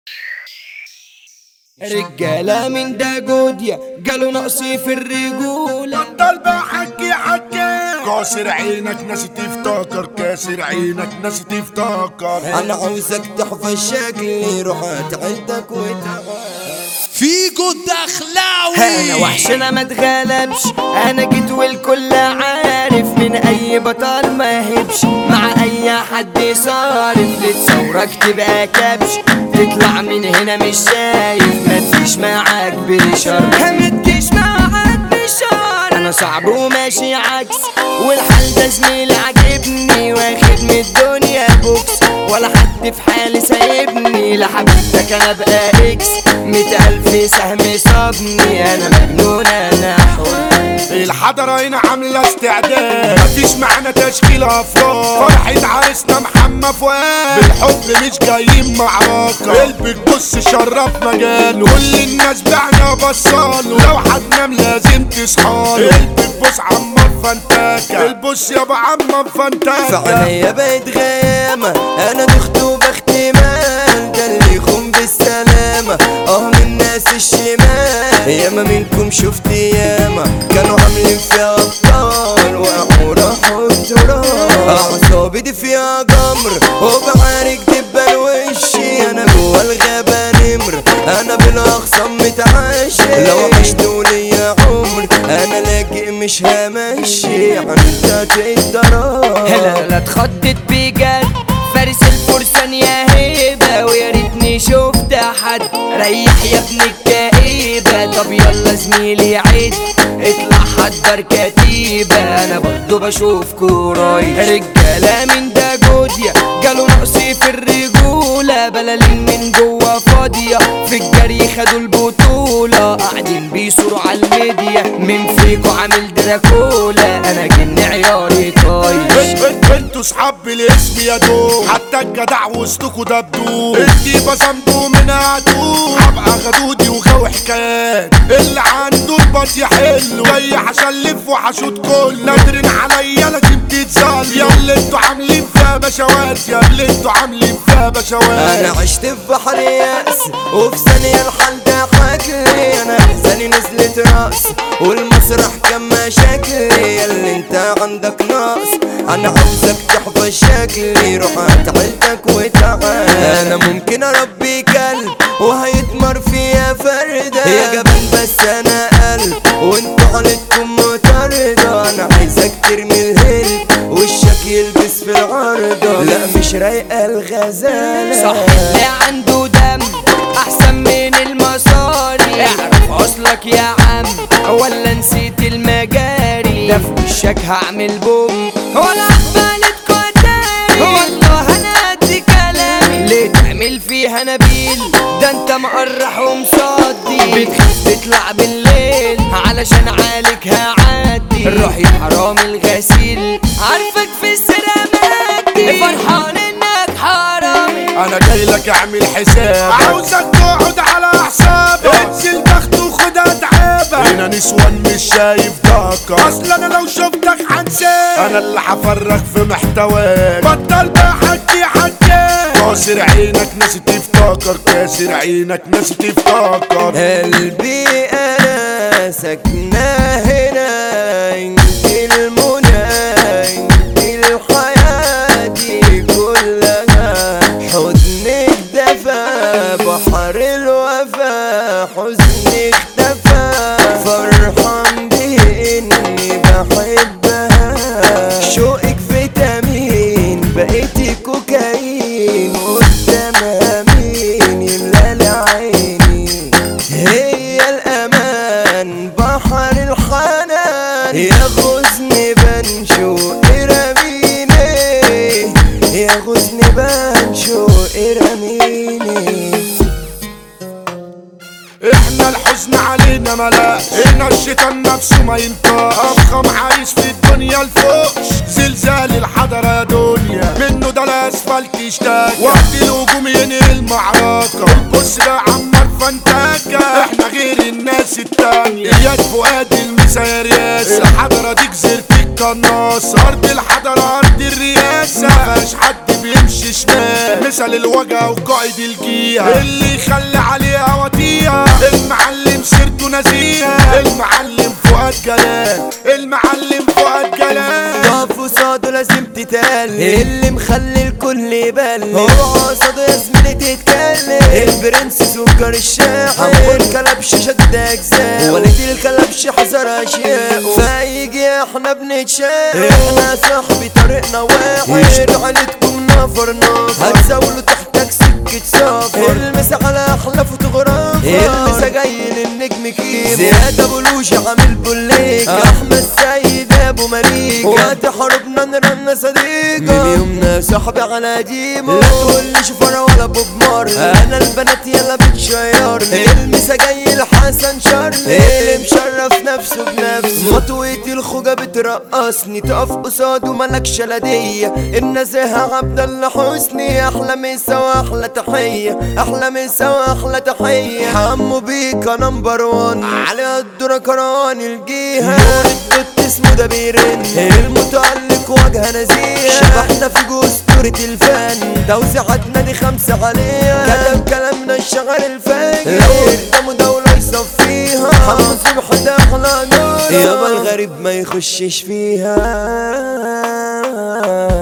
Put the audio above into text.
رجالة من ده جوديا قالوا نقصي في الرجولة بطل بقى حكي حكي كاسر عينك ناس تفتكر كاسر عينك ناس تفتكر أنا عاوزك تحفظ شكلي روحات عيلتك وتعال فيجو الدخلاوي انا وحش انا ما اتغلبش انا جيت والكل عارف من اي بطل ما هبش مع اي حد صارف لتصورك تبقى كبش تطلع من هنا مش شايف ما تجيش معاك بشر ما تجيش معاك بشر انا صعب وماشي عكس والحال ده زميلي عاجبني واخد من الدنيا بوكس ولا حد في حالي سايبني لحبيبتك انا بقى اكس مية الف سهم صابني انا مجنون انا حر الحضرة هنا عاملة استعداد مفيش معانا تشكيل افراد فرحة عريسنا محمد فؤاد بالحب مش جايين معركة قلبك بص شرف مجاله كل الناس بعنا بصاله لو هتنام لازم تصحاله قلبك بص عمار فانتاكا البص يابا عمار فانتاكا فعليا بقيت غيامة انا دخت وبختي مال ده اللي يخون بالسلامة اه من ناس الشمال ياما منكم شفت ياما كانوا عاملين فيها ابطال وقعوا راحوا التراب اعصابي دي فيها جمر وبعارك دبان وشي انا جوا الغابة نمر انا بالاخصام متعشي لو عشت وليا عمر انا لاجئ مش همشي عندك الدرار لا لا اتخضت بجد فارس الفرسان يا هيبة ويا ريتني شفت حد ريح يا ابن الكئيبة طب يلا زميلي عيد اطلع حضر كتيبة انا برضو بشوفكوا رايح رجالة من ده جوديا قالوا نقصي في الرجولة بلالين من جوا فاضية في الجري خدوا البطولة قاعدين بيصوروا على الميديا من فيكو عامل دراكولا انا جن عياري طايش انتوا صحاب بالاسم يا دوب حتى الجدع وسطكوا دبدوب انتي بصمتوا من عدو هبقى غدودي وغاوي حكايات اللي عنده الباص يحل جاي هشلف وهشوط كل نادرين عليا لازم تتزال يا اللي انتوا عاملين فيها بشوات يا اللي انتوا عاملين فيها بشوات انا عشت في بحر يأس وفي ثانية الحال ده حكلي انا احزاني نزلت رأس والمسرح كان مشاكلي ياللي انت عندك نقص انا عاوزك تحفظ شكلي روح هات عيلتك وتعال انا ممكن اربي كلب وهيتمر فيها فردة يا جبان بس انا قلب وانتوا حالتكم مطاردة انا عايزك ترمي الهلب وشك يلبس في العارضة لا مش رايقة الغزالة صح اللي عنده دم احسن من المصاري اعرف اصلك يا عم ولا نسيت المجاري ده في وشك هعمل بوم ولا عقبالة كتاري والله انا قد كلامي ليه تعمل فيها نبيل ده انت مقرح ومصدي بتخاف تطلع بالليل علشان عالك هعدي روح يا حرام الغسيل عارفك في السلامات فرحان انك حرامي انا جاي لك اعمل حساب عاوزك تقعد على حسابك انزل تحت وخدها تعابك هنا نسوان مش شايف ضاقة اصل انا لو شفتك هنساك انا اللي هفرغ في محتواك بطل بقى حكي حكي كاسر عينك ناس تفتكر كاسر عينك ناس تفتكر قلبي انا ساكنة هنا انت المنى انت الحياة دي كلها حضنك دفا بحر الوفا حزني اختفى فرحان باني بحبها شوقك فيتامين بقيتي كوكايين قدامها مين يملى عيني هي الامان بحر الحنان يغزني بنشوق رميني يغزني بنشوق رميني احنا الحزن علينا ملاش هنا الشيطان نفسه ما ينطقش افخم عايش في الدنيا الفوقش زلزال الحضرة يا دنيا منه ده الاسفلت يشتاق وقت الهجوم ينهي المعركة بص بقى عمار فانتاكا احنا غير الناس التانية اياد فؤاد المسا رياسة الحضرة دي جزيرة القناص ارض الحضرة ارض الرياسة مفيهاش حد بيمشي شمال مثل الوجع وقائد الجيهة اللي يخلي عليها وطيها المعلم سيرته نزيهة المعلم فؤاد جلال المعلم فؤاد جلال تقف قصاده لازم تتقل اللي مخلي الكل يبل هو قصاده يا زميلي تتكلم البرنس سكر الشاحن والكلبش شد اجزاء ولد الكلبش حذر اشياء فيجي احنا بنتشاق احنا صاحبي طريقنا واحد عيلتكم نفر نفر هتزاولوا تحتك سكة سفر المس على احلى فوتوغرافر المسا جاي للنجم كيمو زياد ابو لوش عامل بوليك احمد سيد ابو مليك وقت حربنا نرنا صديقة من يومنا صاحبي على ديمو لا تقولي شفرة ولا بوب مارلي انا البنات يلا بتشيرني المسا جاي لحسن شارلي اللي مشرف نفسه بنفسه مطويتي الخوجة بترقصني تقف قصاده ملكش لدية النزاهة عبد الله حسني احلى مسا واحلى تحية احلى مسا واحلى تحية حمو بيكا نمبر وان على الدرة كران الجيهة نور الدوت اسمه ده بيرن المتألق وجه نزيه شبحنا في جسطورة الفن توزيعاتنا دي خمسة عليها كتب كلامنا الشغال الفاجر لو قدامه دولة يصفيها حمو صبح داخلة نور يابا الغريب ما يخشش فيها